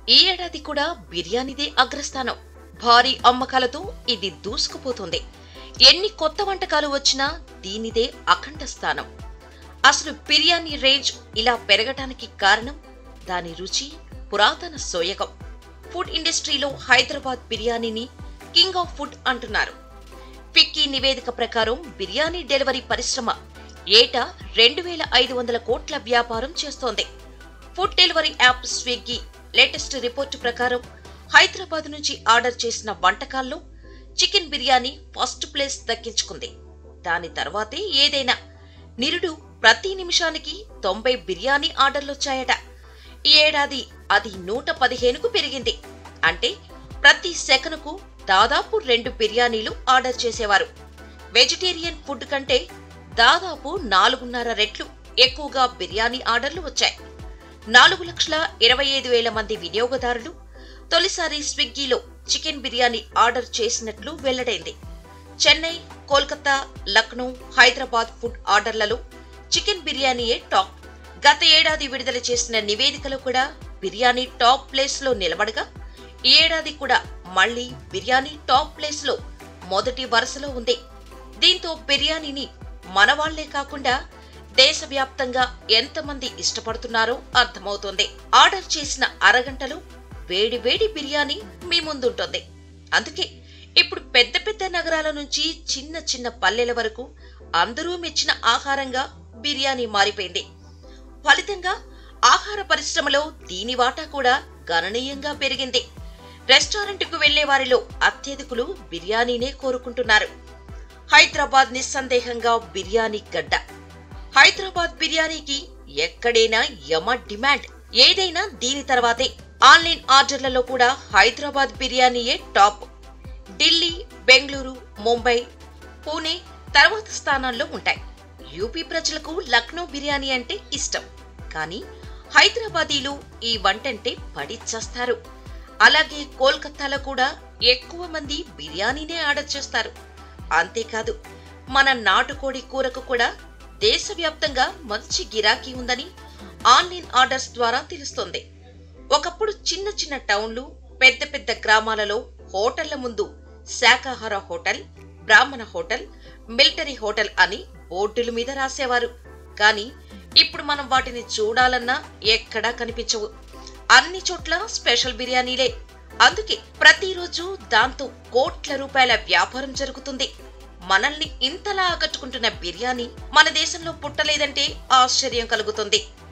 ఈ ఏడాది కూడా బిర్యానీదే అగ్రస్థానం భారీ అమ్మకాలతో ఇది దూసుకుపోతుంది ఎన్ని కొత్త వంటకాలు వచ్చినా దీనిదే అఖండ స్థానం అసలు బిర్యానీ రేంజ్ ఇలా పెరగటానికి కారణం దాని రుచి పురాతన సోయగం ఫుడ్ ఇండస్ట్రీలో హైదరాబాద్ బిర్యానీని కింగ్ ఆఫ్ ఫుడ్ అంటున్నారు ఫిక్కీ నివేదిక ప్రకారం బిర్యానీ డెలివరీ పరిశ్రమ ఏటా రెండు వేల ఐదు వందల కోట్ల వ్యాపారం చేస్తోంది food delivery app Swiggy latest report ప్రకారం హైదరాబాద్ నుంచి ఆర్డర్ చేసిన వంటకాల్లో చికెన్ బిర్యానీ ఫస్ట్ ప్లేస్ దక్కించుకుంది దాని తర్వాతే ఏదైనా నిరుడు ప్రతి నిమిషానికి తొంభై బిర్యానీ ఆర్డర్లొచ్చాయట ఈ ఏడాది అది నూట పదిహేనుకు పెరిగింది అంటే ప్రతి సెకనుకు దాదాపు రెండు బిర్యానీలు ఆర్డర్ చేసేవారు వెజిటేరియన్ ఫుడ్ కంటే దాదాపు నాలుగున్నర రెట్లు ఎక్కువగా బిర్యానీ ఆర్డర్లు వచ్చాయి నాలుగు లక్షల ఇరవై ఐదు వేల మంది వినియోగదారులు తొలిసారి స్విగ్గీలో చికెన్ బిర్యానీ ఆర్డర్ చేసినట్లు వెల్లడైంది చెన్నై కోల్కతా లక్నో హైదరాబాద్ ఫుడ్ ఆర్డర్లలో చికెన్ బిర్యానీయే టాప్ గత ఏడాది విడుదల చేసిన నివేదికలో కూడా బిర్యానీ టాప్ ప్లేస్ లో నిలబడగా ఈ ఏడాది కూడా మళ్లీ బిర్యానీ టాప్ ప్లేస్ లో మొదటి వరుసలో ఉంది దీంతో బిర్యానీని మనవాళ్లే కాకుండా దేశవ్యాప్తంగా ఎంతమంది ఇష్టపడుతున్నారో అర్థమవుతోంది ఆర్డర్ చేసిన అరగంటలో వేడి వేడి బిర్యానీ మీ ముందుంటుంది అందుకే ఇప్పుడు పెద్ద పెద్ద నగరాల నుంచి చిన్న చిన్న పల్లెల వరకు అందరూ మెచ్చిన ఆహారంగా బిర్యానీ మారిపోయింది ఫలితంగా ఆహార పరిశ్రమలో దీని వాటా కూడా గణనీయంగా పెరిగింది రెస్టారెంట్కు వెళ్లే వారిలో అత్యధికులు బిర్యానీనే కోరుకుంటున్నారు హైదరాబాద్ నిస్సందేహంగా బిర్యానీ గడ్డ హైదరాబాద్ బిర్యానీకి ఎక్కడైనా యమ డిమాండ్ ఏదైనా దీని తర్వాతే ఆన్లైన్ ఆర్డర్లలో కూడా హైదరాబాద్ బిర్యానీయే టాప్ ఢిల్లీ బెంగళూరు ముంబై పూణే తర్వాత స్థానాల్లో ఉంటాయి యూపీ ప్రజలకు లక్నో బిర్యానీ అంటే ఇష్టం కానీ హైదరాబాదీలు ఈ వంటంటే పడి చస్తారు అలాగే కోల్కతాలో కూడా ఎక్కువ మంది బిర్యానీనే ఆర్డర్ చేస్తారు అంతేకాదు మన నాటుకోడి కూరకు కూడా దేశవ్యాప్తంగా మంచి గిరాకీ ఉందని ఆన్లైన్ ఆర్డర్స్ ద్వారా తెలుస్తోంది ఒకప్పుడు చిన్న చిన్న టౌన్లు పెద్ద పెద్ద గ్రామాలలో హోటళ్ల ముందు శాకాహార హోటల్ బ్రాహ్మణ హోటల్ మిలిటరీ హోటల్ అని బోర్డుల మీద రాసేవారు కానీ ఇప్పుడు మనం వాటిని చూడాలన్నా ఎక్కడా కనిపించవు అన్ని చోట్ల స్పెషల్ బిర్యానీలే అందుకే ప్రతిరోజు దాంతో కోట్ల రూపాయల వ్యాపారం జరుగుతుంది మనల్ని ఇంతలా ఆకట్టుకుంటున్న బిర్యానీ మన దేశంలో పుట్టలేదంటే ఆశ్చర్యం కలుగుతుంది